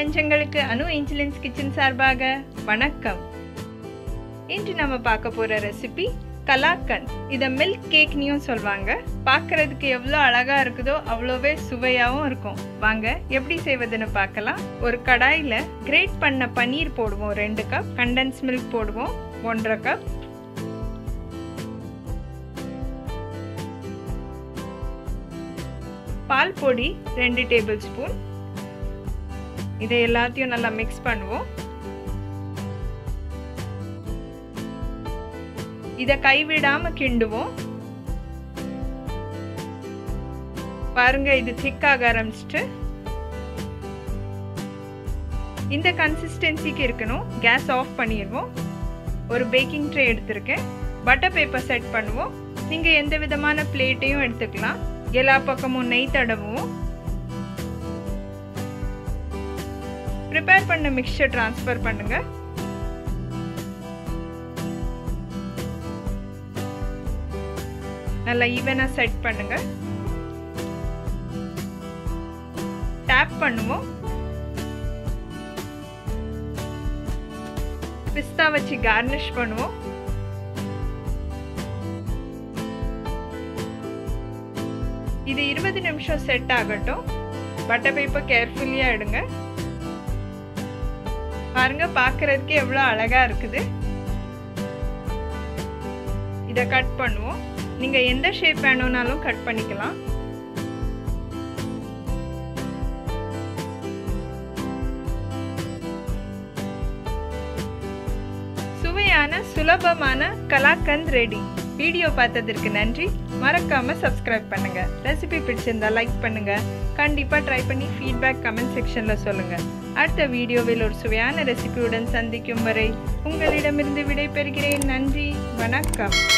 நெஞ்சங்களுக்கு அனு insulins kitchen சார்பாக வணக்கம் இன்று நம்ம பார்க்க போகிற ரெசிபி கலாக்கந்த் இதை மில்க் கேக்னியும் சொல்லுவாங்க பார்க்கறதுக்கு எவ்வளோ அழகாக இருக்குதோ அவ்வளோவே சுவையாகவும் இருக்கும் வாங்க எப்படி செய்வதுன்னு பார்க்கலாம் ஒரு கடாயில் கிரேட் பண்ண பன்னீர் போடுவோம் ரெண்டு கப் கண்டன்ஸ் மில்க் போடுவோம் ஒன்றரை கப் பால் பொடி ரெண்டு டேபிள் ஸ்பூன் இதை எல்லாத்தையும் நல்லா மிக்ஸ் பண்ணுவோம் இதை கைவிடாம கிண்டுவோம் பாருங்க இது திக்காக ஆரம்பிச்சிட்டு இந்த கன்சிஸ்டன்சிக்கு இருக்கணும் கேஸ் ஆஃப் பண்ணிடுவோம் ஒரு பேக்கிங் ட்ரே எடுத்திருக்கேன் பட்டர் பேப்பர் செட் பண்ணுவோம் நீங்கள் எந்த விதமான பிளேட்டையும் எடுத்துக்கலாம் எல்லா பக்கமும் நெய் தடவுவோம் ப்ரிப்பேர் பண்ண மிக்சர் ட்ரான்ஸ்ஃபர் பண்ணுங்க நல்லா ஈவனாக செட் பண்ணுங்க டேப் பண்ணுவோம் பிஸ்தா வச்சு கார்னிஷ் பண்ணுவோம் இது இருபது நிமிஷம் செட் ஆகட்டும் பட்டர் பேப்பர் கேர்ஃபுல்லியாக எடுங்க பாருங்க பார்க்கறதுக்கு எவ்வளோ அழகா இருக்குது இதை கட் பண்ணுவோம் நீங்க எந்த ஷேப் வேணும்னாலும் கட் பண்ணிக்கலாம் சுவையான சுலபமான கலாக்கந்த் ரெடி வீடியோ பார்த்ததற்கு நன்றி மறக்காம சப்ஸ்கிரைப் பண்ணுங்க ரெசிபி பிடிச்சிருந்தா லைக் பண்ணுங்க கண்டிப்பா ட்ரை பண்ணி ஃபீட்பேக் கமெண்ட் செக்ஷன்ல சொல்லுங்க அடுத்த வீடியோவில் ஒரு சுவையான ரெசிபியுடன் சந்திக்கும் வரை உங்களிடமிருந்து விடை பெறுகிறேன் நன்றி வணக்கம்